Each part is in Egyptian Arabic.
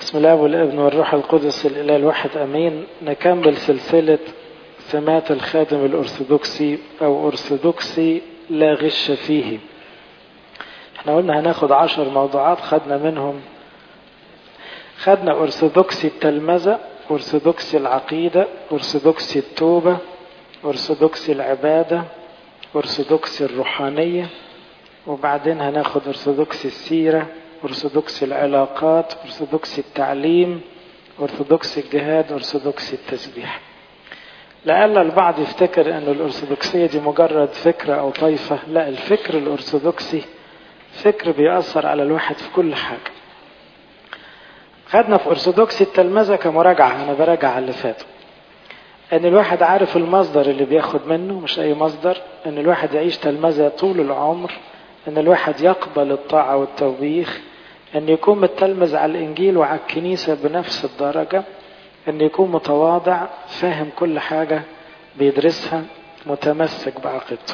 بسم الله والابن والروح القدس الإله الواحد أمين نكمل سلسلة سمات الخادم الأرثوذكسي أو أرثوذكسي لا غش فيه احنا قلنا هناخد عشر موضوعات خدنا منهم خدنا أرثوذكسي التلمذة أرثوذكسي العقيدة أرثوذكسي التوبة أرثوذكسي العبادة أرثوذكسي الروحانية وبعدين هناخد أرثوذكسي السيرة أرثوذكسي العلاقات أرثوذكسي التعليم أرثوذكسي الجهاد أرثوذكسي التسبيح لعل البعض يفتكر أن الأرثوذكسية دي مجرد فكرة أو طائفة لا الفكر الأرثوذكسي فكر بيأثر على الواحد في كل حاجة خدنا في أرثوذكسي التلمذة كمراجعة أنا براجع اللي فات أن الواحد عارف المصدر اللي بياخد منه مش أي مصدر أن الواحد يعيش تلمذة طول العمر أن الواحد يقبل الطاعة والتوبيخ أن يكون متلمذ على الإنجيل وعلى الكنيسة بنفس الدرجة أن يكون متواضع فاهم كل حاجة بيدرسها متمسك بعقيدته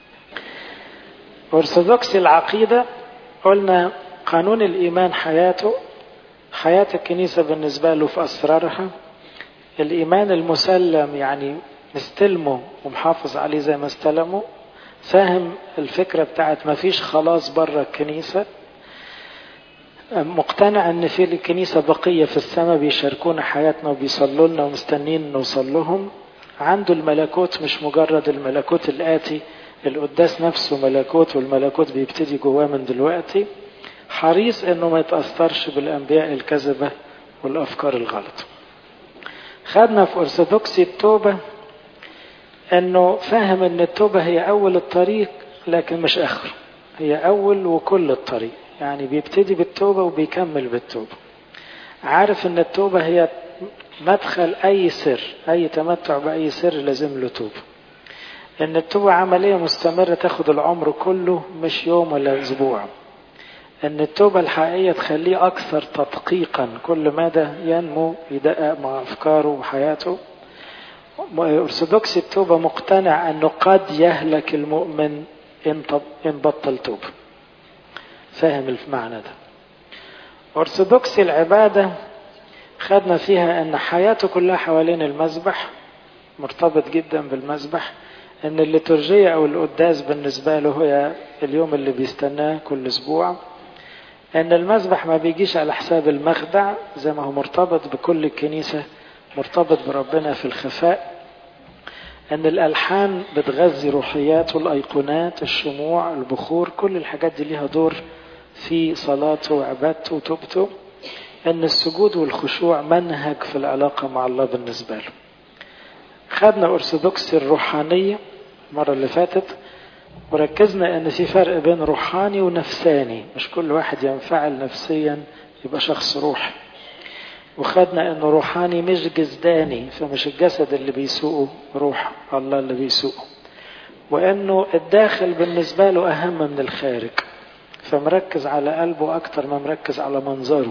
أرثوذكسي العقيدة قلنا قانون الإيمان حياته حياة الكنيسة بالنسبة له في أسرارها الإيمان المسلم يعني مستلمه ومحافظ عليه زي ما استلمه فاهم الفكرة بتاعت ما فيش خلاص بره الكنيسة مقتنع ان في الكنيسة بقية في السماء بيشاركونا حياتنا وبيصلوا لنا ومستنين نوصل لهم عنده الملكوت مش مجرد الملكوت الآتي القداس نفسه ملكوت والملكوت بيبتدي جواه من دلوقتي حريص انه ما يتأثرش بالأنبياء الكذبة والأفكار الغلط خدنا في أرثوذكسي التوبة انه فاهم ان التوبة هي اول الطريق لكن مش اخره هي اول وكل الطريق يعني بيبتدي بالتوبة وبيكمل بالتوبة عارف ان التوبة هي مدخل اي سر اي تمتع باي سر لازم له توبة ان التوبة عملية مستمرة تاخد العمر كله مش يوم ولا اسبوع ان التوبة الحقيقية تخليه اكثر تدقيقا كل مدى ينمو يدقق مع افكاره وحياته أرثوذكسي التوبة مقتنع أنه قد يهلك المؤمن إن بطل توبة فاهم المعنى ده أرثوذكسي العبادة خدنا فيها أن حياته كلها حوالين المذبح مرتبط جدا بالمذبح أن الليتورجية أو القداس بالنسبة له هي اليوم اللي بيستناه كل أسبوع أن المذبح ما بيجيش على حساب المخدع زي ما هو مرتبط بكل الكنيسة مرتبط بربنا في الخفاء أن الألحان بتغذي روحياته الأيقونات الشموع البخور كل الحاجات دي ليها دور في صلاته وعبادته وتوبته أن السجود والخشوع منهج في العلاقة مع الله بالنسبة له خدنا أرثوذكسي الروحانية المرة اللي فاتت وركزنا أن في فرق بين روحاني ونفساني مش كل واحد ينفعل نفسيا يبقى شخص روحي وخدنا انه روحاني مش جسداني فمش الجسد اللي بيسوقه روح الله اللي بيسوقه وانه الداخل بالنسبة له اهم من الخارج فمركز على قلبه اكتر ما مركز على منظره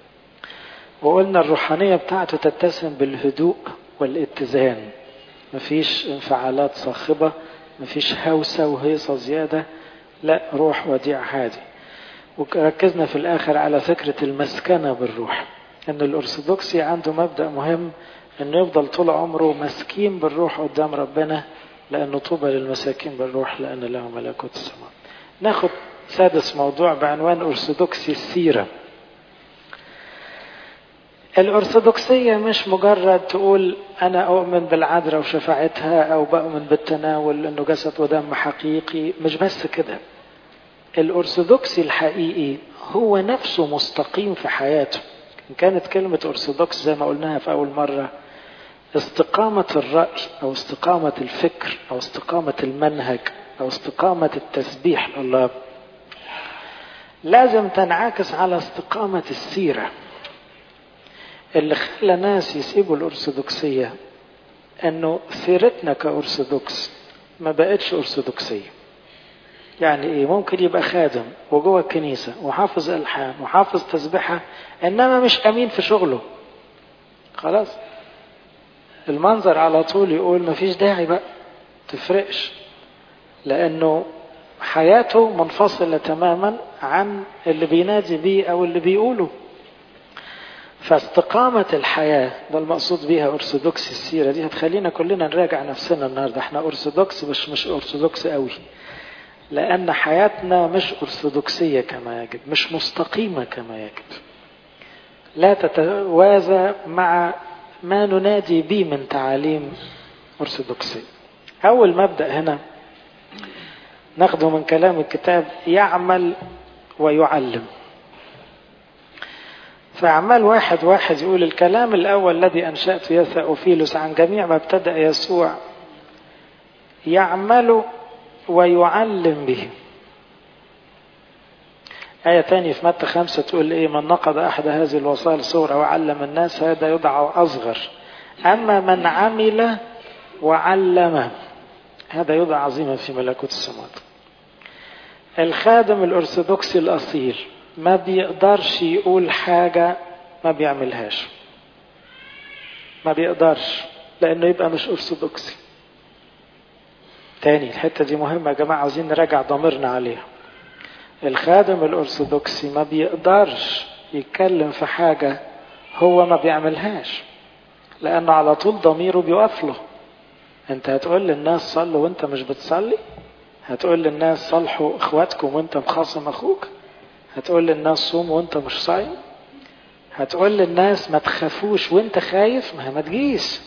وقلنا الروحانية بتاعته تتسم بالهدوء والاتزان مفيش انفعالات صاخبة مفيش هوسة وهيصة زيادة لا روح وديع هادي وركزنا في الاخر على فكرة المسكنة بالروح ان الارثوذكسي عنده مبدا مهم انه يفضل طول عمره مسكين بالروح قدام ربنا لانه طوبى للمساكين بالروح لان له ملكوت السماء ناخد سادس موضوع بعنوان ارثوذكسي السيره الأرثوذكسية مش مجرد تقول أنا أؤمن بالعذراء وشفاعتها أو بؤمن بالتناول إنه جسد ودم حقيقي مش بس كده الأرثوذكسي الحقيقي هو نفسه مستقيم في حياته إن كانت كلمة أرثوذكس زي ما قلناها في أول مرة استقامة الرأي أو استقامة الفكر أو استقامة المنهج أو استقامة التسبيح لله لازم تنعكس على استقامة السيرة اللي خلى ناس يسيبوا الأرثوذكسية أنه سيرتنا كأرثوذكس ما بقتش أرثوذكسية يعني ايه ممكن يبقى خادم وجوه الكنيسة وحافظ ألحان وحافظ تسبيحة إنما مش أمين في شغله خلاص المنظر على طول يقول مفيش داعي بقى تفرقش لأنه حياته منفصلة تماما عن اللي بينادي بيه أو اللي بيقوله فاستقامة الحياة ده المقصود بيها أرثوذكس السيرة دي هتخلينا كلنا نراجع نفسنا النهاردة احنا أرثوذكس مش مش أرثوذكس قوي لأن حياتنا مش أرثوذكسية كما يجب مش مستقيمة كما يجب لا تتوازى مع ما ننادي به من تعاليم أرثوذكسية أول مبدأ هنا ناخده من كلام الكتاب يعمل ويعلم فأعمال واحد واحد يقول الكلام الأول الذي أنشأت يا ثأوفيلوس عن جميع ما ابتدأ يسوع يعمل ويعلم به آية تانية في متى خمسة تقول إيه من نقض أحد هذه الوصايا صورة وعلم الناس هذا يدعى أصغر أما من عمل وعلم هذا يدعى عظيما في ملكوت السماوات الخادم الأرثوذكسي الأصيل ما بيقدرش يقول حاجة ما بيعملهاش ما بيقدرش لأنه يبقى مش أرثوذكسي تاني الحتة دي مهمة يا جماعة عاوزين نراجع ضميرنا عليها الخادم الأرثوذكسي ما بيقدرش يتكلم في حاجة هو ما بيعملهاش لأنه على طول ضميره بيقف له أنت هتقول للناس صلوا وأنت مش بتصلي هتقول للناس صلحوا إخواتكم وأنت مخاصم أخوك هتقول للناس صوم وأنت مش صايم هتقول للناس ما تخافوش وأنت خايف ما ما تجيش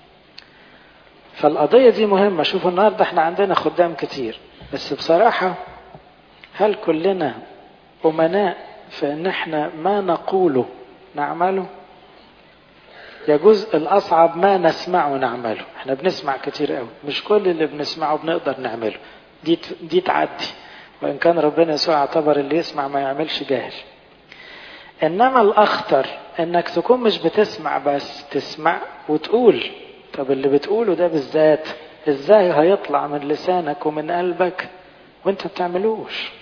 فالقضية دي مهمة شوفوا النهاردة احنا عندنا خدام كتير بس بصراحة هل كلنا أمناء في ان احنا ما نقوله نعمله يجوز الأصعب ما نسمعه نعمله احنا بنسمع كتير قوي مش كل اللي بنسمعه بنقدر نعمله دي دي تعدي وإن كان ربنا يسوع اعتبر اللي يسمع ما يعملش جاهل إنما الأخطر إنك تكون مش بتسمع بس تسمع وتقول طب اللي بتقوله ده بالذات ازاي هيطلع من لسانك ومن قلبك وانت بتعملوش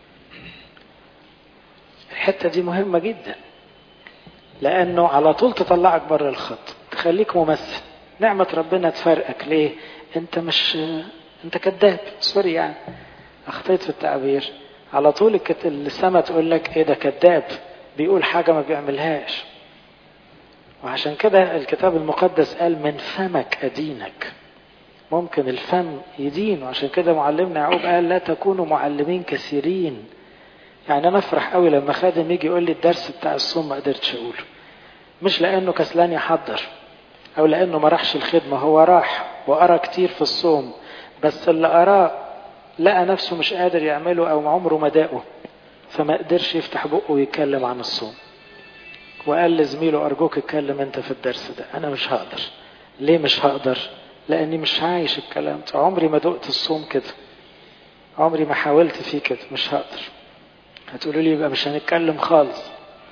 الحتة دي مهمة جدا لأنه على طول تطلعك بره الخط تخليك ممثل نعمة ربنا تفرقك ليه انت مش انت كذاب سوري يعني اخطيت في التعبير على طول السما تقول لك ايه ده كذاب بيقول حاجة ما بيعملهاش وعشان كده الكتاب المقدس قال من فمك أدينك ممكن الفم يدين وعشان كده معلمنا يعقوب قال لا تكونوا معلمين كثيرين يعني انا افرح قوي لما خادم يجي يقول لي الدرس بتاع الصوم ما قدرتش اقوله مش لانه كسلان يحضر او لانه ما راحش الخدمه هو راح وقرا كتير في الصوم بس اللي قراه لقى نفسه مش قادر يعمله او عمره ما داقه فما قدرش يفتح بقه ويتكلم عن الصوم وقال لزميله أرجوك اتكلم أنت في الدرس ده أنا مش هقدر ليه مش هقدر لأني مش عايش الكلام ده عمري ما دقت الصوم كده عمري ما حاولت فيه كده مش هقدر هتقولوا لي يبقى مش هنتكلم خالص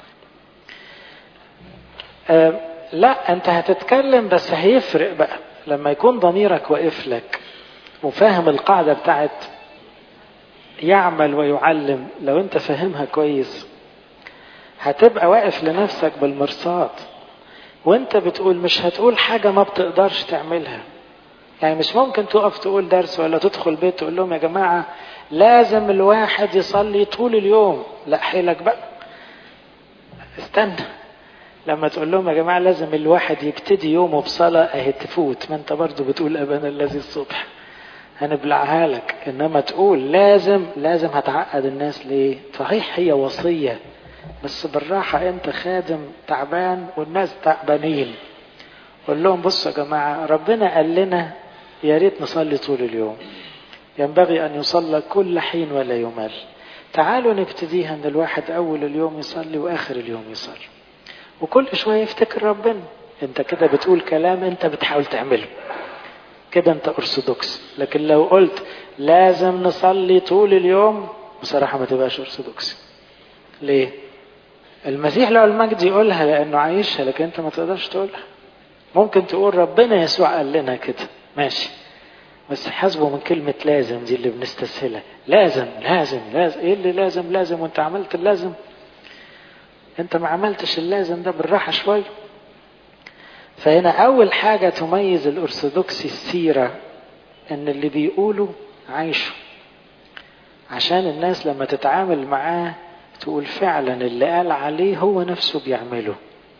أه لا أنت هتتكلم بس هيفرق بقى لما يكون ضميرك واقف لك وفاهم القاعدة بتاعت يعمل ويعلم لو أنت فاهمها كويس هتبقى واقف لنفسك بالمرصاد وانت بتقول مش هتقول حاجة ما بتقدرش تعملها يعني مش ممكن تقف تقول درس ولا تدخل بيت تقول لهم يا جماعة لازم الواحد يصلي طول اليوم لا حيلك بقى استنى لما تقول لهم يا جماعة لازم الواحد يبتدي يومه بصلاة اهي تفوت ما انت برضو بتقول ابانا الذي الصبح هنبلعها لك انما تقول لازم لازم هتعقد الناس ليه صحيح هي وصية بس بالراحة انت خادم تعبان والناس تعبانين قول لهم بصوا يا جماعة ربنا قال لنا يا ريت نصلي طول اليوم ينبغي أن يصلى كل حين ولا يمل تعالوا نبتديها ان الواحد أول اليوم يصلي وآخر اليوم يصلي وكل شوية يفتكر ربنا انت كده بتقول كلام انت بتحاول تعمله كده انت ارثوذكس لكن لو قلت لازم نصلي طول اليوم بصراحة ما تبقاش ارثوذكسي ليه المسيح له المجد يقولها لانه عايشها لكن انت ما تقدرش تقولها ممكن تقول ربنا يسوع قال لنا كده ماشي بس حاسبه من كلمة لازم دي اللي بنستسهلها لازم لازم لازم ايه اللي لازم لازم وانت عملت اللازم انت ما عملتش اللازم ده بالراحة شوية فهنا اول حاجة تميز الارثوذكسي السيرة ان اللي بيقوله عايشه عشان الناس لما تتعامل معاه تقول فعلا اللي قال عليه هو نفسه بيعمله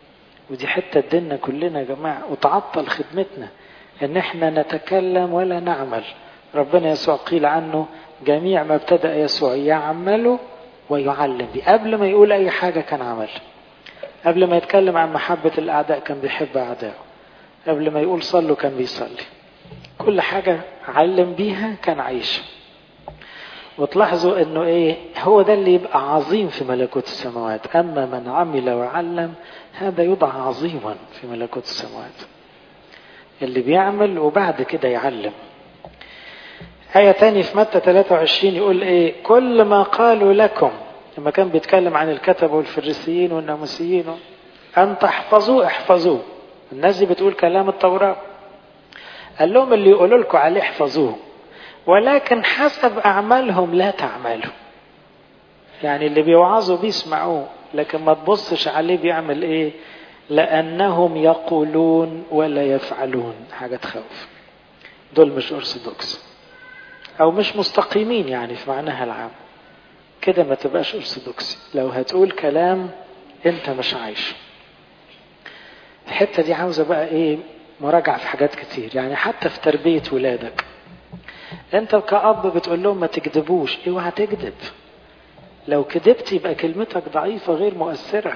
ودي حتة ديننا كلنا يا جماعة وتعطل خدمتنا ان احنا نتكلم ولا نعمل ربنا يسوع قيل عنه جميع ما ابتدأ يسوع يعمل ويعلم بيه قبل ما يقول اي حاجة كان عمل قبل ما يتكلم عن محبة الاعداء كان بيحب اعدائه قبل ما يقول صلوا كان بيصلي كل حاجة علم بيها كان عايش وتلاحظوا انه ايه هو ده اللي يبقى عظيم في ملكوت السماوات اما من عمل وعلم هذا يضع عظيما في ملكوت السماوات اللي بيعمل وبعد كده يعلم آية تانية في متى 23 يقول ايه كل ما قالوا لكم لما كان بيتكلم عن الكتب والفريسيين والناموسيين أن تحفظوه احفظوه الناس دي بتقول كلام التوراة قال لهم اللي يقولوا لكم عليه احفظوه ولكن حسب أعمالهم لا تعملوا يعني اللي بيوعظوا بيسمعوه لكن ما تبصش عليه بيعمل ايه لأنهم يقولون ولا يفعلون حاجة تخوف دول مش أرثوذكس أو مش مستقيمين يعني في معناها العام كده ما تبقاش أرثوذكسي لو هتقول كلام أنت مش عايش الحتة دي عاوزة بقى إيه مراجعة في حاجات كتير يعني حتى في تربية ولادك أنت كأب بتقول لهم ما تكذبوش اوعى تكذب لو كذبت يبقى كلمتك ضعيفة غير مؤثرة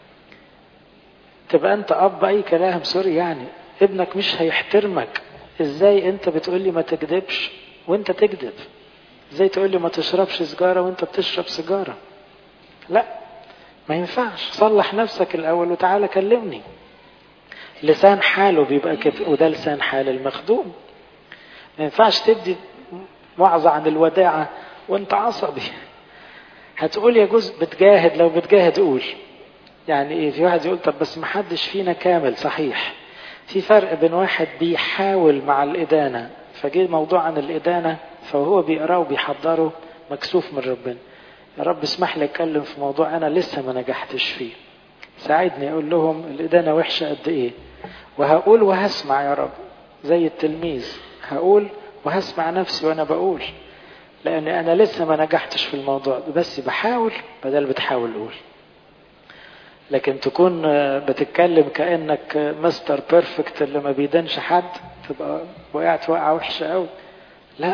تبقى أنت أب أي كلام سوري يعني ابنك مش هيحترمك ازاي انت بتقول لي ما تكذبش وانت تكذب ازاي تقول لي ما تشربش سيجارة وانت بتشرب سيجارة لا ما ينفعش صلح نفسك الاول وتعالى كلمني لسان حاله بيبقى كده وده لسان حال المخدوم ما ينفعش تدي وعظة عن الوداعة وانت عصبي هتقول يا جزء بتجاهد لو بتجاهد قول يعني ايه في واحد يقول طب بس ما حدش فينا كامل صحيح في فرق بين واحد بيحاول مع الإدانة فجه موضوع عن الإدانة فهو بيقراه وبيحضره مكسوف من ربنا يا رب اسمح لي اتكلم في موضوع انا لسه ما نجحتش فيه ساعدني اقول لهم الإدانة وحشة قد ايه وهقول وهسمع يا رب زي التلميذ هقول وهسمع نفسي وانا بقول لان انا لسه ما نجحتش في الموضوع بس بحاول بدل بتحاول قول لكن تكون بتتكلم كانك مستر بيرفكت اللي ما بيدنش حد تبقى وقعت وقعه وحشه قوي لا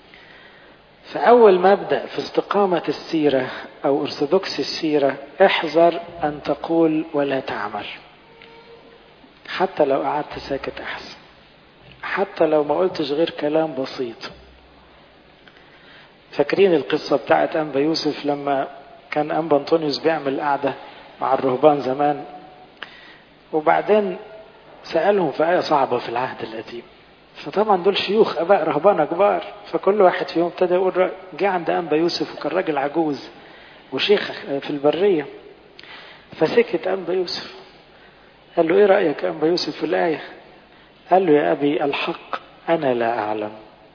فاول مبدا في استقامه السيره او ارثوذكس السيره احذر ان تقول ولا تعمل حتى لو قعدت ساكت احسن حتى لو ما قلتش غير كلام بسيط فاكرين القصه بتاعت انبا يوسف لما كان انبا انطونيوس بيعمل قعده مع الرهبان زمان وبعدين سألهم في آية صعبة في العهد القديم فطبعا دول شيوخ اباء رهبانه كبار فكل واحد فيهم ابتدى يقول رأي. جه عند انبا يوسف وكان راجل عجوز وشيخ في البريه فسكت انبا يوسف قال له ايه رايك انبا يوسف في الايه قال له يا ابي الحق انا لا اعلم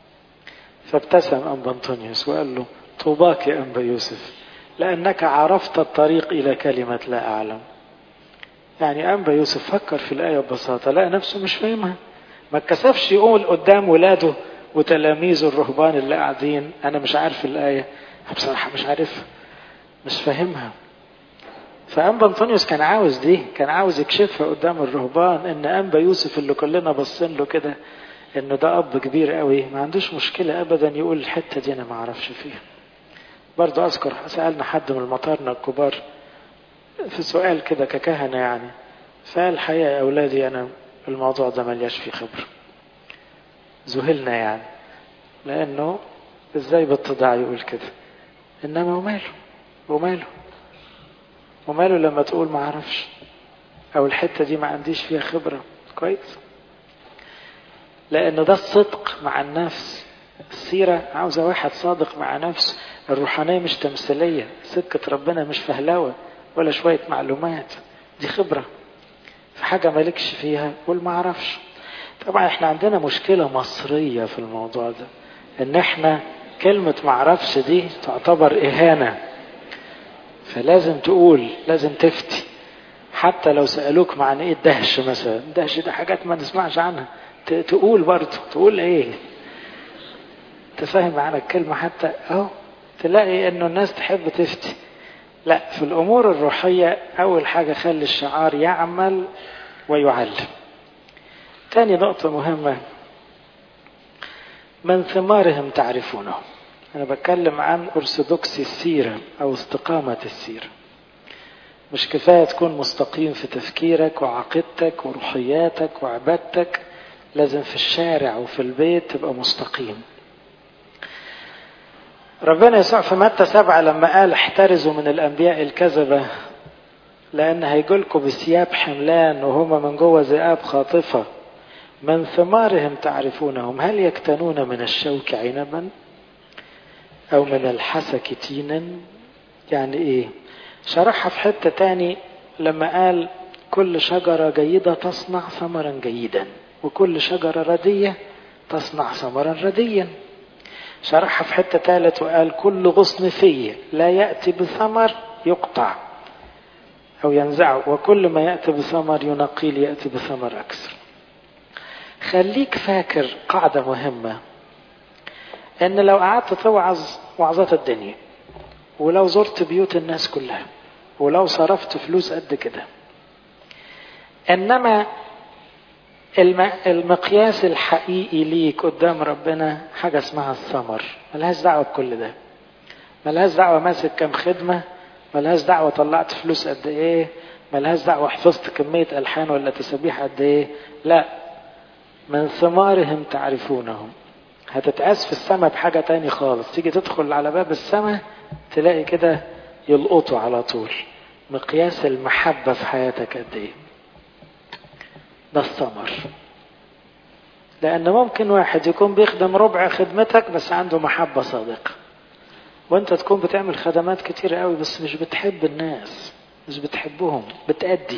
فابتسم انبا انطونيوس وقال له طوباك يا انبا يوسف لانك عرفت الطريق الى كلمه لا اعلم يعني انبا يوسف فكر في الايه ببساطه لقى نفسه مش فاهمها ما اتكسفش يقول قدام ولاده وتلاميذه الرهبان اللي قاعدين انا مش عارف الايه بصراحه مش عارفها مش فاهمها فانبا انطونيوس كان عاوز دي كان عاوز يكشفها قدام الرهبان ان انبا يوسف اللي كلنا باصين له كده انه ده اب كبير قوي ما عندوش مشكله ابدا يقول الحته دي انا ما اعرفش فيها برضه اذكر سالنا حد من المطارنه الكبار في سؤال كده ككهنه يعني فقال الحقيقه يا اولادي انا الموضوع ده ملياش فيه خبرة ذهلنا يعني لأنه إزاي بالتضاع يقول كده إنما وماله وماله وماله لما تقول ما أعرفش أو الحتة دي ما عنديش فيها خبرة كويس لأن ده الصدق مع النفس السيرة عاوزة واحد صادق مع نفسه الروحانية مش تمثيلية سكة ربنا مش فهلوة ولا شوية معلومات دي خبرة في حاجة مالكش فيها قول ما اعرفش طبعا احنا عندنا مشكلة مصرية في الموضوع ده ان احنا كلمة ما اعرفش دي تعتبر اهانة فلازم تقول لازم تفتي حتى لو سألوك معنى ايه الدهش مثلا الدهش ده حاجات ما نسمعش عنها تقول برضه تقول ايه تفهم معنى الكلمة حتى اهو تلاقي انه الناس تحب تفتي لا في الأمور الروحية أول حاجة خلي الشعار يعمل ويعلم تاني نقطة مهمة من ثمارهم تعرفونه أنا بتكلم عن أرثوذكسي السيرة أو استقامة السيرة مش كفاية تكون مستقيم في تفكيرك وعقيدتك وروحياتك وعبادتك لازم في الشارع وفي البيت تبقى مستقيم ربنا يسوع في متى سبعة لما قال احترزوا من الأنبياء الكذبة لأن هيجولكوا بثياب حملان وهما من جوه ذئاب خاطفة من ثمارهم تعرفونهم هل يكتنون من الشوك عنبا أو من الحسك تينا يعني إيه شرحها في حتة تاني لما قال كل شجرة جيدة تصنع ثمرا جيدا وكل شجرة ردية تصنع ثمرا رديا شرحها في حتة ثالث وقال كل غصن فيه لا يأتي بثمر يقطع أو ينزعه وكل ما يأتي بثمر ينقيل يأتي بثمر أكثر خليك فاكر قاعدة مهمة ان لو قعدت توعظ وعظات الدنيا ولو زرت بيوت الناس كلها ولو صرفت فلوس قد كده انما المقياس الحقيقي ليك قدام ربنا حاجة اسمها الثمر ملهاش دعوة بكل ده ملهاش دعوة ماسك كام خدمة ملهاش دعوة طلعت فلوس قد ايه ملهاش دعوة حفظت كمية ألحان ولا تسابيح قد ايه لا من ثمارهم تعرفونهم هتتقاس في السماء بحاجة تاني خالص تيجي تدخل على باب السماء تلاقي كده يلقطوا على طول مقياس المحبة في حياتك قد ايه ده الثمر لأن ممكن واحد يكون بيخدم ربع خدمتك بس عنده محبة صادقة وانت تكون بتعمل خدمات كتير قوي بس مش بتحب الناس مش بتحبهم بتأدي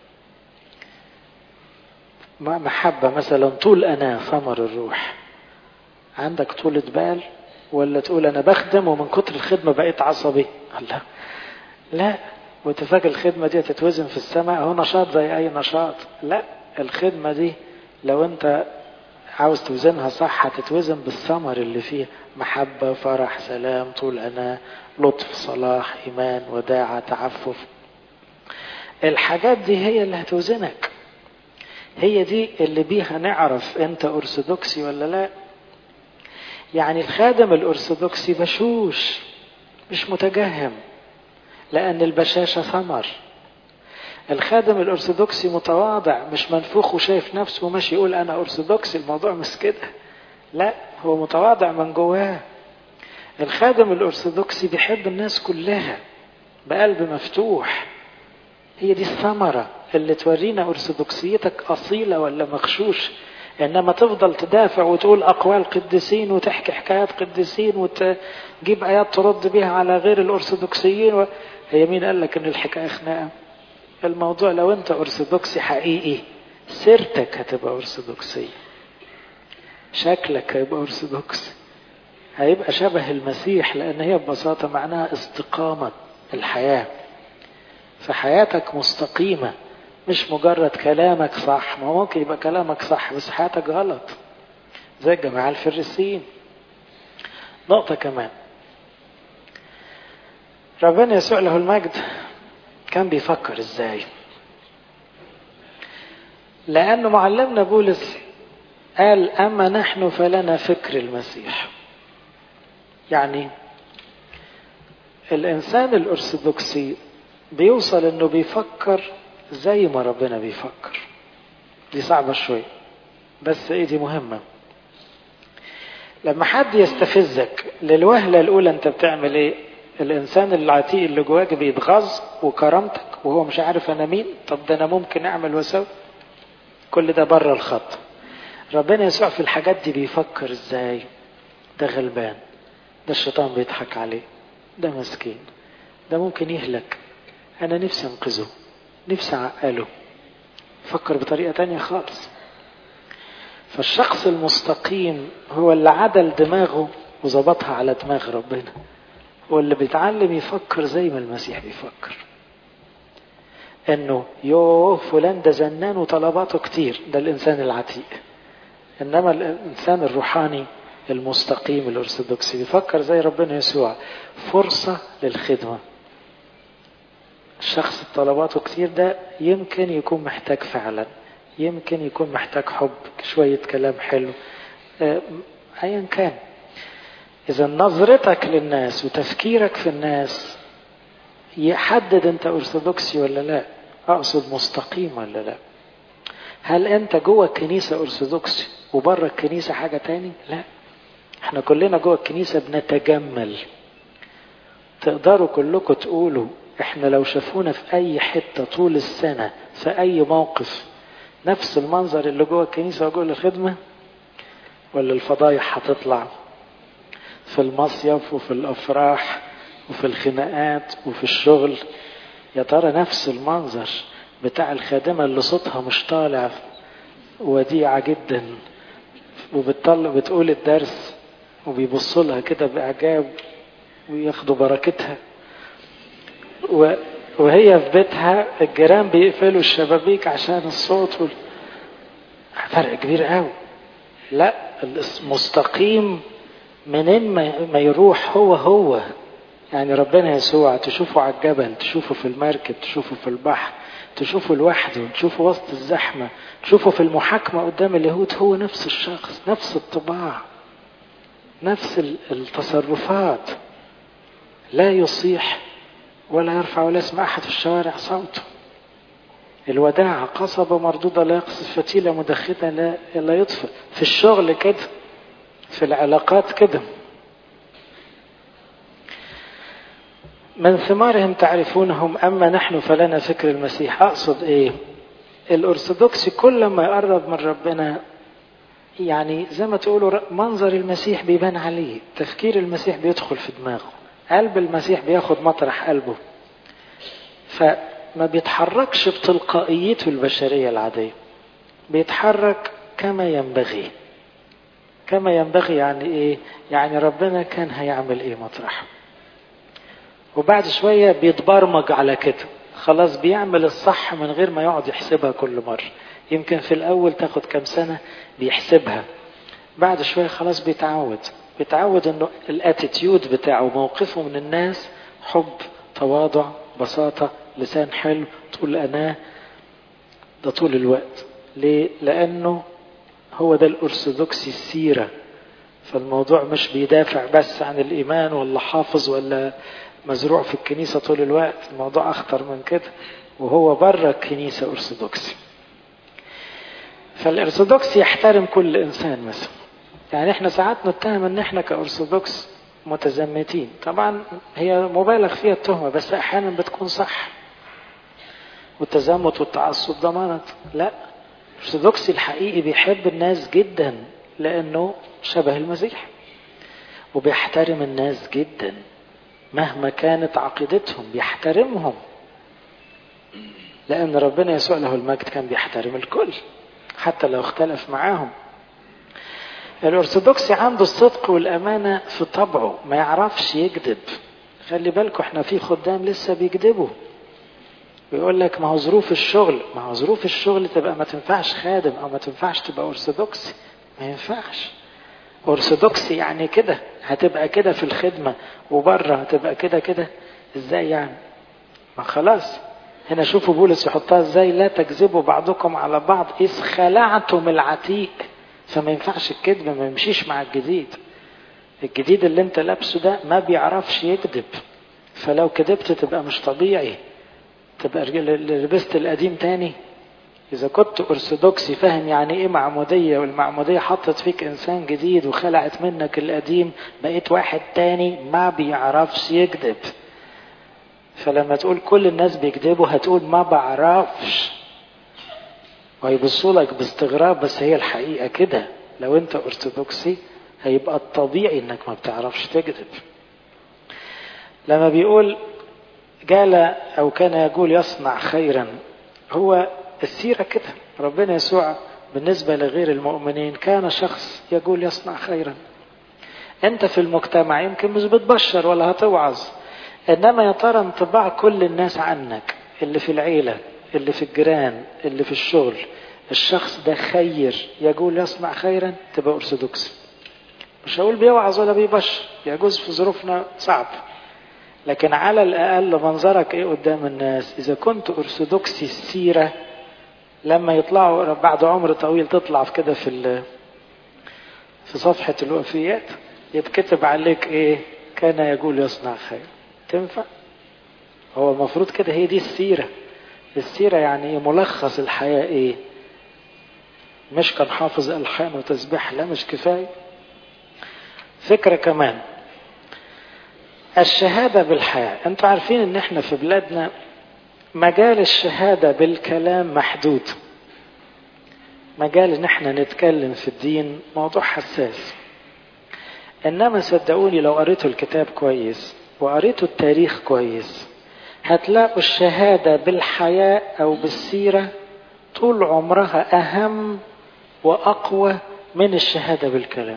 محبة مثلا طول أنا ثمر الروح عندك طولة بال ولا تقول أنا بخدم ومن كتر الخدمة بقيت عصبي لا لا وتفاجئ الخدمة دي تتوزن في السماء هو نشاط زي أي نشاط لا الخدمة دي لو أنت عاوز توزنها صح هتتوزن بالثمر اللي فيه محبة فرح سلام طول أنا لطف صلاح إيمان وداعة تعفف الحاجات دي هي اللي هتوزنك هي دي اللي بيها نعرف انت ارثوذكسي ولا لا يعني الخادم الارثوذكسي بشوش مش متجهم لان البشاشه ثمر الخادم الارثوذكسي متواضع مش منفوخ وشايف نفسه وماشي يقول انا ارثوذكسي الموضوع مش كده لا هو متواضع من جواه الخادم الارثوذكسي بيحب الناس كلها بقلب مفتوح هي دي الثمره اللي تورينا ارثوذكسيتك اصيله ولا مغشوش انما تفضل تدافع وتقول اقوال قديسين وتحكي حكايات قديسين وتجيب ايات ترد بيها على غير الارثوذكسيين و... هي مين قال لك ان الحكايه خناقه الموضوع لو انت ارثوذكسي حقيقي سيرتك هتبقى ارثوذكسيه شكلك هيبقى ارثوذكسي هيبقى شبه المسيح لان هي ببساطه معناها استقامه الحياه فحياتك مستقيمة مش مجرد كلامك صح ما ممكن يبقى كلامك صح بس حياتك غلط زي الجماعة الفريسيين نقطة كمان ربنا يسوع له المجد كان بيفكر ازاي لأنه معلمنا بولس قال أما نحن فلنا فكر المسيح يعني الإنسان الأرثوذكسي بيوصل انه بيفكر زي ما ربنا بيفكر دي صعبة شوية بس ايه دي مهمة لما حد يستفزك للوهلة الاولى انت بتعمل ايه الانسان العتيق اللي جواك بيتغاظ وكرامتك وهو مش عارف انا مين طب ده انا ممكن اعمل واسوي كل ده بره الخط ربنا يسوع في الحاجات دي بيفكر ازاي ده غلبان ده الشيطان بيضحك عليه ده مسكين ده ممكن يهلك أنا نفسي أنقذه نفسي أعقله فكر بطريقة تانية خالص فالشخص المستقيم هو اللي عدل دماغه وظبطها على دماغ ربنا هو اللي بيتعلم يفكر زي ما المسيح بيفكر انه يوه فلان ده زنان وطلباته كتير ده الانسان العتيق انما الانسان الروحاني المستقيم الارثوذكسي بيفكر زي ربنا يسوع فرصه للخدمه الشخص طلباته كتير ده يمكن يكون محتاج فعلا يمكن يكون محتاج حب شوية كلام حلو أيا كان إذا نظرتك للناس وتفكيرك في الناس يحدد أنت أرثوذكسي ولا لا أقصد مستقيم ولا لا هل أنت جوه الكنيسة أرثوذكسي وبره الكنيسة حاجة تاني لا احنا كلنا جوه الكنيسة بنتجمل تقدروا كلكم تقولوا احنا لو شافونا في اي حتة طول السنة في اي موقف نفس المنظر اللي جوه الكنيسة وجوه الخدمة ولا الفضايح هتطلع في المصيف وفي الافراح وفي الخناقات وفي الشغل يا ترى نفس المنظر بتاع الخادمة اللي صوتها مش طالع وديعة جدا وبتطلع بتقول الدرس وبيبصوا لها كده بإعجاب وياخدوا بركتها و... وهي في بيتها الجيران بيقفلوا الشبابيك عشان الصوت وال... فرق كبير قوي لا المستقيم منين ما يروح هو هو يعني ربنا يسوع تشوفه على الجبل تشوفه في المركب تشوفه في البحر تشوفه لوحده تشوفه وسط الزحمة تشوفه في المحاكمة قدام اليهود هو نفس الشخص نفس الطباع نفس التصرفات لا يصيح ولا يرفع ولا يسمع أحد في الشوارع صوته الوداعة قصبة مردودة لا يقصف فتيلة مدخنة لا, لا يطفئ في الشغل كده في العلاقات كده من ثمارهم تعرفونهم أما نحن فلنا فكر المسيح أقصد إيه الأرثوذكسي كل ما يقرب من ربنا يعني زي ما تقولوا منظر المسيح بيبان عليه تفكير المسيح بيدخل في دماغه قلب المسيح بياخد مطرح قلبه فما بيتحركش بتلقائيته البشرية العادية بيتحرك كما ينبغي كما ينبغي يعني ايه يعني ربنا كان هيعمل ايه مطرحه وبعد شوية بيتبرمج على كده خلاص بيعمل الصح من غير ما يقعد يحسبها كل مرة يمكن في الأول تاخد كام سنة بيحسبها بعد شوية خلاص بيتعود بيتعود انه الاتيتيود بتاعه موقفه من الناس حب تواضع بساطة لسان حلو طول أناه ده طول الوقت ليه؟ لأنه هو ده الأرثوذكسي السيرة فالموضوع مش بيدافع بس عن الإيمان ولا حافظ ولا مزروع في الكنيسة طول الوقت الموضوع أخطر من كده وهو بره الكنيسة أرثوذكسي فالأرثوذكسي يحترم كل إنسان مثلا يعني احنا ساعات نتهم ان احنا كأرثوذكس متزمتين طبعا هي مبالغ فيها التهمة بس احيانا بتكون صح والتزمت والتعصب ده مرض لا الأرثوذكسي الحقيقي بيحب الناس جدا لأنه شبه المسيح وبيحترم الناس جدا مهما كانت عقيدتهم بيحترمهم لأن ربنا يسوع له المجد كان بيحترم الكل حتى لو اختلف معاهم الأرثوذكسي عنده الصدق والأمانة في طبعه ما يعرفش يكذب خلي بالكم احنا في خدام لسه بيكذبوا ويقول لك ما هو ظروف الشغل ما هو ظروف الشغل تبقى ما تنفعش خادم او ما تنفعش تبقى أرثوذكسي ما ينفعش أرثوذكسي يعني كده هتبقى كده في الخدمة وبره هتبقى كده كده ازاي يعني ما خلاص هنا شوفوا بولس يحطها ازاي لا تكذبوا بعضكم على بعض إذ خلعتم العتيق فما ينفعش الكذب ما يمشيش مع الجديد الجديد اللي انت لابسه ده ما بيعرفش يكذب فلو كذبت تبقى مش طبيعي تبقى لبست القديم تاني إذا كنت أرثوذكسي فاهم يعني إيه معمودية والمعمودية حطت فيك إنسان جديد وخلعت منك القديم بقيت واحد تاني ما بيعرفش يكذب فلما تقول كل الناس بيكذبوا هتقول ما بعرفش وهيبصوا لك باستغراب بس هي الحقيقة كده لو أنت أرثوذكسي هيبقى الطبيعي إنك ما بتعرفش تكذب لما بيقول قال أو كان يقول يصنع خيرا هو السيرة كده ربنا يسوع بالنسبة لغير المؤمنين كان شخص يقول يصنع خيرا انت في المجتمع يمكن مش بتبشر ولا هتوعظ انما يا ترى انطباع كل الناس عنك اللي في العيلة اللي في الجيران اللي في الشغل الشخص ده خير يقول يصنع خيرا تبقى أرثوذكسي مش هقول بيوعظ ولا بيبشر يجوز في ظروفنا صعب لكن على الأقل منظرك إيه قدام الناس إذا كنت أرثوذكسي السيرة لما يطلعوا بعد عمر طويل تطلع في كده في في صفحة الوفيات يتكتب عليك إيه كان يقول يصنع خير تنفع هو المفروض كده هي دي السيرة السيرة يعني إيه ملخص الحياة إيه مش كان حافظ ألحان وتسبيح لا مش كفاية فكرة كمان الشهادة بالحياة انتوا عارفين ان احنا في بلادنا مجال الشهادة بالكلام محدود مجال ان احنا نتكلم في الدين موضوع حساس انما صدقوني لو قريتوا الكتاب كويس وقريتوا التاريخ كويس هتلاقوا الشهادة بالحياة او بالسيرة طول عمرها اهم واقوى من الشهادة بالكلام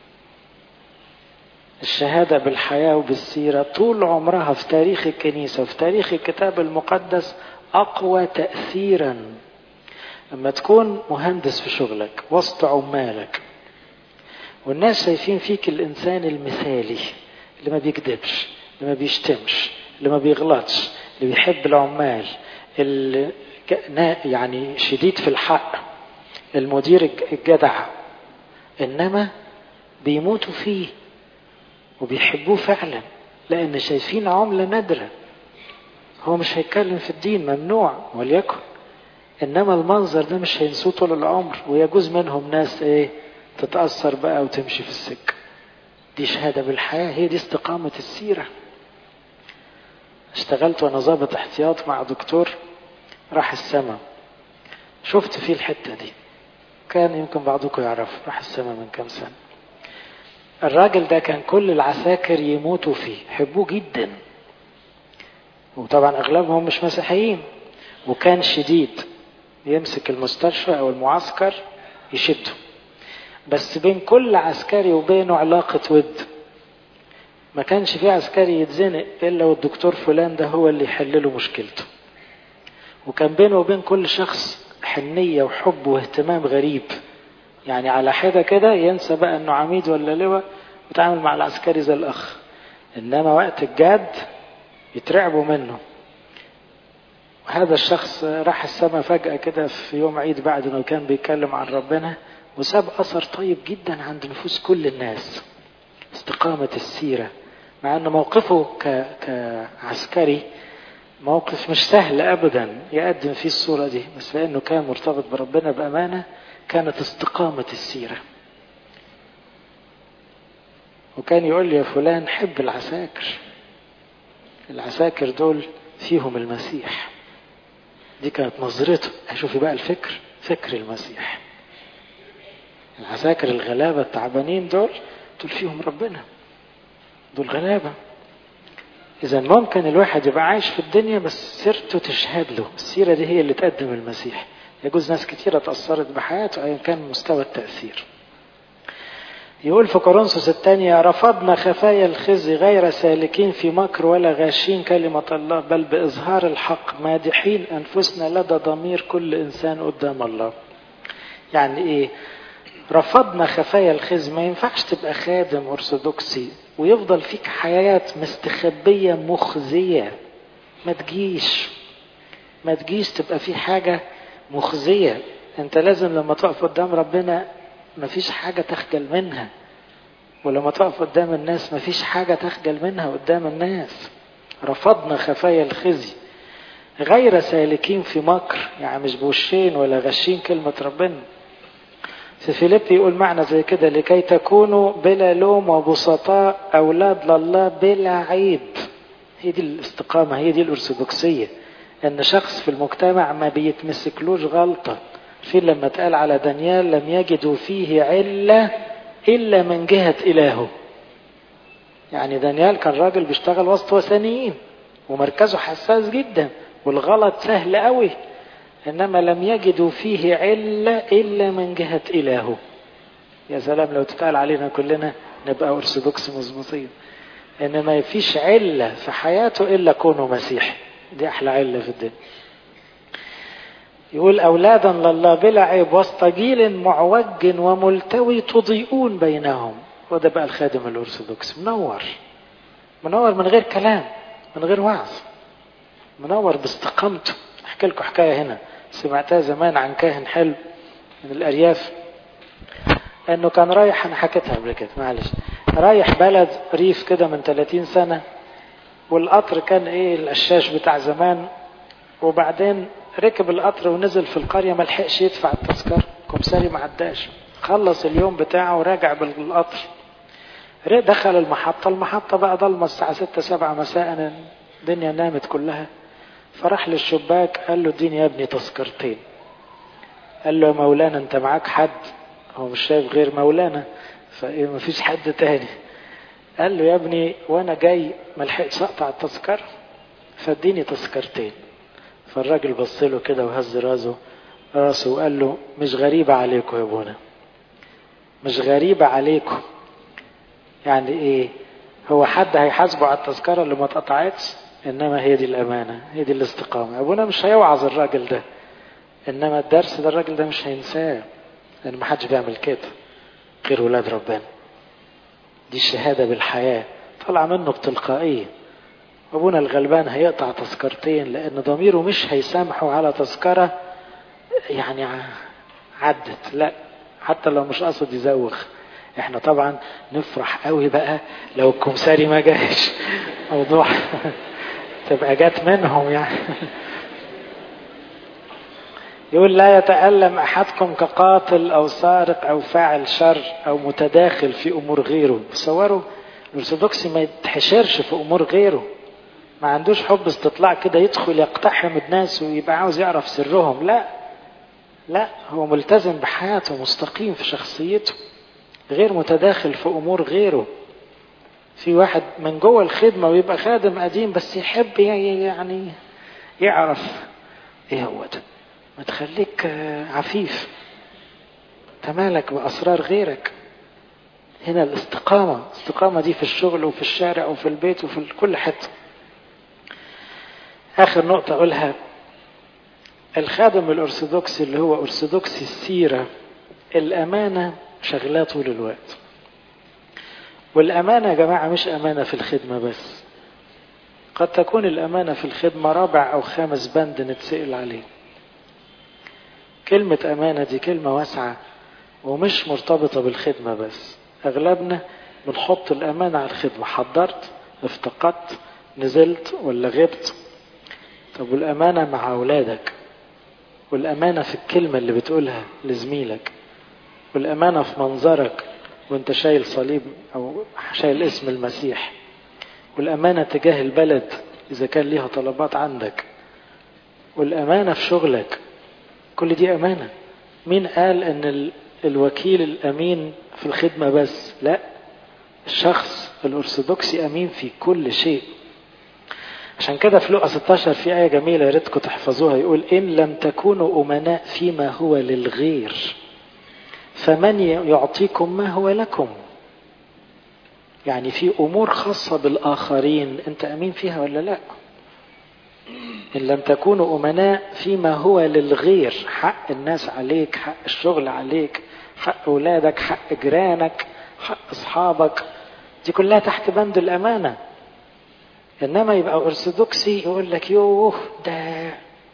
الشهادة بالحياة وبالسيرة طول عمرها في تاريخ الكنيسة وفي تاريخ الكتاب المقدس أقوى تأثيرا لما تكون مهندس في شغلك وسط عمالك والناس شايفين فيك الإنسان المثالي اللي ما بيكذبش اللي ما بيشتمش اللي ما بيغلطش اللي بيحب العمال اللي يعني شديد في الحق المدير الجدع إنما بيموتوا فيه وبيحبوه فعلا لأن شايفين عملة نادرة هو مش هيتكلم في الدين ممنوع وليكن إنما المنظر ده مش هينسوه طول العمر ويجوز منهم ناس إيه تتأثر بقى وتمشي في السكة دي شهادة بالحياة هي دي استقامة السيرة اشتغلت وأنا ظابط احتياط مع دكتور راح السما شفت فيه الحتة دي كان يمكن بعضكم يعرف راح السما من كام سنة الراجل ده كان كل العساكر يموتوا فيه يحبوه جدا وطبعا اغلبهم مش مسيحيين وكان شديد يمسك المستشفى او المعسكر يشده بس بين كل عسكري وبينه علاقة ود ما كانش في عسكري يتزنق الا والدكتور فلان ده هو اللي يحل له مشكلته وكان بينه وبين كل شخص حنية وحب واهتمام غريب يعني على حدة كده ينسى بقى انه عميد ولا لواء ويتعامل مع العسكري زي الاخ انما وقت الجد يترعبوا منه هذا الشخص راح السماء فجأة كده في يوم عيد بعد ما كان بيتكلم عن ربنا وساب أثر طيب جدا عند نفوس كل الناس استقامة السيرة مع أن موقفه ك... كعسكري موقف مش سهل أبدا يقدم فيه الصورة دي بس لأنه كان مرتبط بربنا بأمانة كانت استقامة السيرة وكان يقول لي يا فلان حب العساكر العساكر دول فيهم المسيح دي كانت نظرته شوفي بقى الفكر فكر المسيح العساكر الغلابة التعبانين دول دول فيهم ربنا دول غلابة إذا ممكن الواحد يبقى عايش في الدنيا بس سيرته تشهد له السيرة دي هي اللي تقدم المسيح يجوز ناس كتيرة تأثرت بحياته أيا كان مستوى التأثير يقول في كورنثوس الثانية رفضنا خفايا الخزي غير سالكين في مكر ولا غاشين كلمة الله بل بإظهار الحق مادحين أنفسنا لدى ضمير كل إنسان قدام الله يعني إيه رفضنا خفايا الخزي ما ينفعش تبقى خادم أرثوذكسي ويفضل فيك حياة مستخبية مخزية ما تجيش ما تجيش تبقى في حاجة مخزية انت لازم لما تقف قدام ربنا مفيش حاجة تخجل منها ولما تقف قدام الناس مفيش حاجة تخجل منها قدام الناس رفضنا خفايا الخزي غير سالكين في مكر يعني مش بوشين ولا غشين كلمة ربنا في فيليب يقول معنى زي كده لكي تكونوا بلا لوم وبسطاء أولاد لله بلا عيب هي دي الاستقامة هي دي الأرثوذكسية ان شخص في المجتمع ما بيتمسكلوش غلطة في لما اتقال على دانيال لم يجدوا فيه علة إلا من جهة إلهه يعني دانيال كان راجل بيشتغل وسط وثنيين ومركزه حساس جدا والغلط سهل قوي إنما لم يجدوا فيه علة إلا من جهة إلهه يا سلام لو تتقال علينا كلنا نبقى أرثوذكس مظبوطين إن ما فيش علة في حياته إلا كونه مسيحي دي أحلى علة في الدنيا يقول أولادا لله بلا عيب وسط جيل معوج وملتوي تضيئون بينهم وده بقى الخادم الأرثوذكس منور منور من غير كلام من غير وعظ منور باستقامته احكي لكم حكايه هنا سمعتها زمان عن كاهن حلو من الارياف انه كان رايح انا حكيتها قبل كده معلش رايح بلد ريف كده من 30 سنه والقطر كان ايه القشاش بتاع زمان وبعدين ركب القطر ونزل في القريه ما لحقش يدفع التذكره كمساري ما عداش خلص اليوم بتاعه وراجع بالقطر دخل المحطة المحطة بقى ضلمة الساعة ستة سبعة مساء الدنيا نامت كلها فراح للشباك قال له اديني يا ابني تذكرتين قال له يا مولانا انت معاك حد هو مش شايف غير مولانا فايه مفيش حد تاني قال له يا ابني وانا جاي ما لحقتش اقطع التذكرة فاديني تذكرتين فالراجل بص له كده وهز راسه راسه وقال له مش غريبة عليكم يا ابونا مش غريبة عليكم يعني ايه هو حد هيحاسبه على التذكرة اللي ما اتقطعتش انما هي دي الامانة هي دي الاستقامة ابونا مش هيوعظ الراجل ده انما الدرس ده الراجل ده مش هينساه لان ما حدش بيعمل كده غير ولاد ربنا دي الشهادة بالحياة طلع منه بتلقائية ابونا الغلبان هيقطع تذكرتين لان ضميره مش هيسامحه على تذكرة يعني عدت لا حتى لو مش قصد يزوغ احنا طبعا نفرح قوي بقى لو الكمساري ما جاش موضوع تبقى جات منهم يعني يقول لا يتألم أحدكم كقاتل أو سارق أو فاعل شر أو متداخل في أمور غيره تصوروا الأرثوذكسي ما يتحشرش في أمور غيره ما عندوش حب استطلاع كده يدخل يقتحم الناس ويبقى عاوز يعرف سرهم لا لا هو ملتزم بحياته مستقيم في شخصيته غير متداخل في امور غيره في واحد من جوه الخدمه ويبقى خادم قديم بس يحب يعني يعرف ايه هو ده ما تخليك عفيف تمالك باسرار غيرك هنا الاستقامه الاستقامه دي في الشغل وفي الشارع وفي البيت وفي كل حته اخر نقطه اقولها الخادم الارثوذكسي اللي هو ارثوذكسي السيره الامانه شغلاه طول الوقت والأمانة يا جماعة مش أمانة في الخدمة بس قد تكون الأمانة في الخدمة رابع أو خامس بند نتسأل عليه كلمة أمانة دي كلمة واسعة ومش مرتبطة بالخدمة بس أغلبنا بنحط الأمانة على الخدمة حضرت افتقدت نزلت ولا غبت طب والأمانة مع أولادك والأمانة في الكلمة اللي بتقولها لزميلك والأمانة في منظرك وانت شايل صليب أو شايل اسم المسيح والأمانة تجاه البلد إذا كان ليها طلبات عندك والأمانة في شغلك كل دي أمانة مين قال أن الوكيل الأمين في الخدمة بس لا الشخص الأرثوذكسي أمين في كل شيء عشان كده في لقا 16 في آية جميلة يا ريتكم تحفظوها يقول إن لم تكونوا أمناء فيما هو للغير فمن يعطيكم ما هو لكم يعني في أمور خاصة بالآخرين أنت أمين فيها ولا لا إن لم تكونوا أمناء فيما هو للغير حق الناس عليك حق الشغل عليك حق أولادك حق جيرانك حق أصحابك دي كلها تحت بند الأمانة إنما يبقى أرثوذكسي يقول لك يوه ده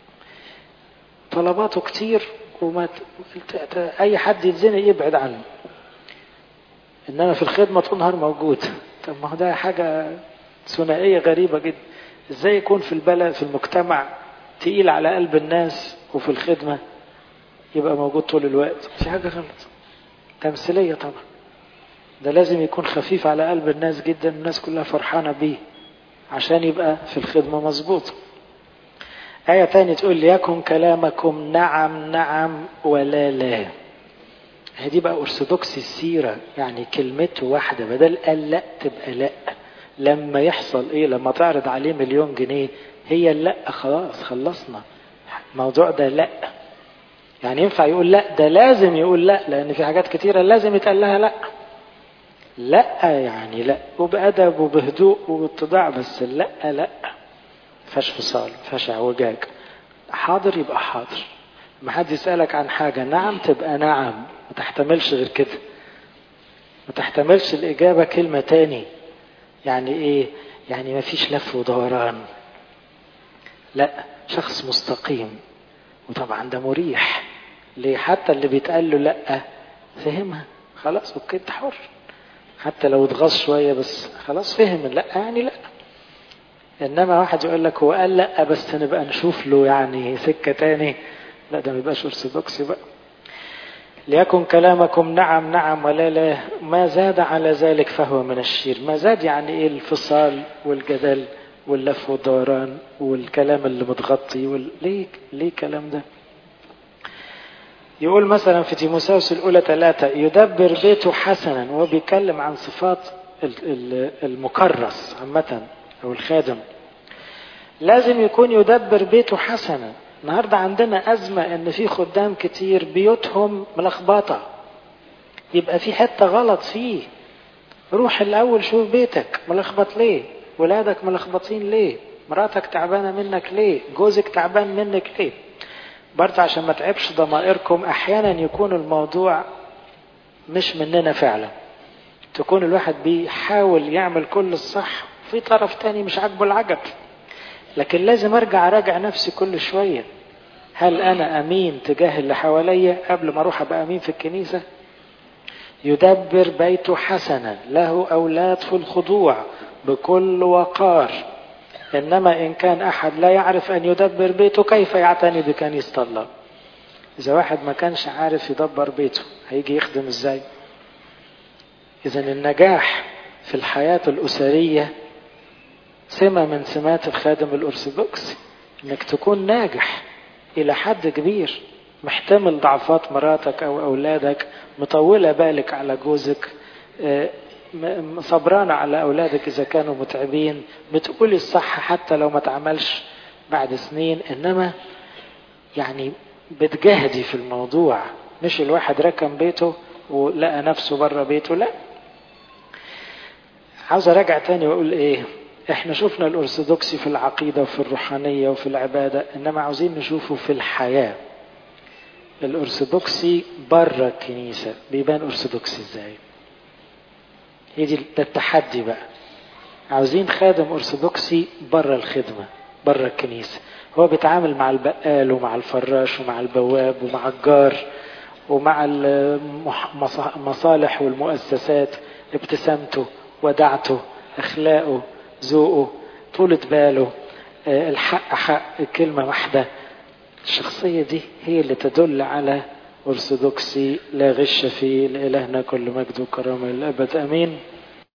طلباته كتير وما أي حد يتزنق يبعد عنه إنما في الخدمة طول النهار موجود طب ما هو ده حاجة ثنائية غريبة جدا ازاي يكون في البلد في المجتمع تقيل على قلب الناس وفي الخدمة يبقى موجود طول الوقت في حاجة غلط تمثيلية طبعا ده لازم يكون خفيف على قلب الناس جدا الناس كلها فرحانة بيه عشان يبقى في الخدمة مظبوط آية تانية تقول ليكن كلامكم نعم نعم ولا لا هدي بقى أرثوذكسي السيرة يعني كلمته واحدة بدل قال لا تبقى لا لما يحصل ايه لما تعرض عليه مليون جنيه هي لا خلاص خلصنا الموضوع ده لا يعني ينفع يقول لا ده لازم يقول لا لان في حاجات كتيرة لازم يتقال لها لا لا يعني لا وبأدب وبهدوء وباتضاع بس لا لا فاش فصال فاش اعوجاج حاضر يبقى حاضر ما حد يسألك عن حاجة نعم تبقى نعم ما تحتملش غير كده ما تحتملش الإجابة كلمة تاني يعني ايه يعني ما فيش لف ودوران لا شخص مستقيم وطبعا ده مريح ليه حتى اللي بيتقال له لا فهمها خلاص اوكي انت حر حتى لو اتغاظ شويه بس خلاص فهم لا يعني لا انما واحد يقول لك هو قال لا بس نبقى نشوف له يعني سكه تاني لا ده ما يبقاش ارثوذكسي بقى ليكن كلامكم نعم نعم ولا لا ما زاد على ذلك فهو من الشير ما زاد يعني ايه الفصال والجدل واللف والدوران والكلام اللي متغطي وال... ليه ليه الكلام ده يقول مثلا في تيموساوس الأولى ثلاثة يدبر بيته حسنا وهو بيتكلم عن صفات المكرس عامة أو الخادم لازم يكون يدبر بيته حسنا النهاردة عندنا أزمة إن في خدام كتير بيوتهم ملخبطة يبقى في حتة غلط فيه روح الأول شوف بيتك ملخبط ليه ولادك ملخبطين ليه مراتك تعبانة منك ليه جوزك تعبان منك ليه برضه عشان ما تعبش ضمائركم احيانا يكون الموضوع مش مننا فعلا تكون الواحد بيحاول يعمل كل الصح في طرف تاني مش عاجبه العجب لكن لازم ارجع اراجع نفسي كل شويه هل انا امين تجاه اللي حواليا قبل ما اروح ابقى امين في الكنيسه يدبر بيته حسنا له اولاد في الخضوع بكل وقار إنما إن كان أحد لا يعرف أن يدبر بيته كيف يعتني بكنيسة الله إذا واحد ما كانش عارف يدبر بيته هيجي يخدم إزاي إذا النجاح في الحياة الأسرية سمة من سمات الخادم الأرثوذكسي إنك تكون ناجح إلى حد كبير محتمل ضعفات مراتك أو أولادك مطولة بالك على جوزك صبرانة على أولادك إذا كانوا متعبين بتقولي الصح حتى لو ما تعملش بعد سنين إنما يعني بتجاهدي في الموضوع مش الواحد ركن بيته ولقى نفسه بره بيته لا عاوز أراجع تاني وأقول إيه إحنا شفنا الأرثوذكسي في العقيدة وفي الروحانية وفي العبادة إنما عاوزين نشوفه في الحياة الأرثوذكسي بره الكنيسة بيبان أرثوذكسي إزاي هي دي ده التحدي بقى عاوزين خادم ارثوذكسي بره الخدمه بره الكنيسه هو بيتعامل مع البقال ومع الفراش ومع البواب ومع الجار ومع المصالح والمؤسسات ابتسامته ودعته اخلاقه ذوقه طولة باله الحق حق الكلمة واحدة الشخصية دي هي اللي تدل على أرثوذكسي لا غش فيه لإلهنا كل مجد وكرامة للأبد أمين